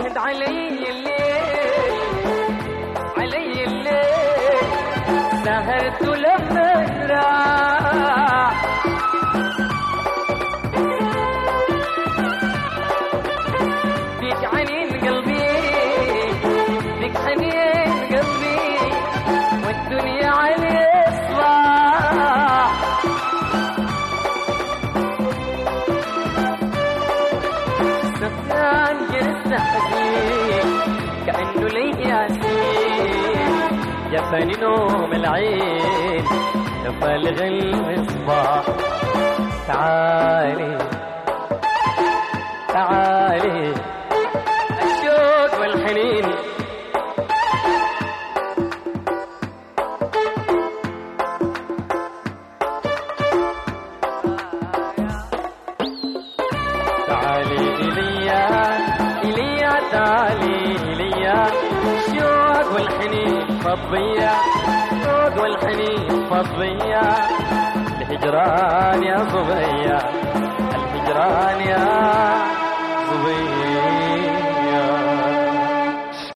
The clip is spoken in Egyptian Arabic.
شهد علي الليل علي الليل سهرت لما راح فيك عنين قلبي فيك حنين قلبي والدنيا علي صباح سفيان جلس حزين كأنه لي ياسين جفاني نوم العين تفلغ المصباح تعالي تعالي الشوق والحنين تعالي إليا إليا تعالي إليا الشوق والحنين فضية الشوق والحنين فضية الهجران يا صبية الهجران يا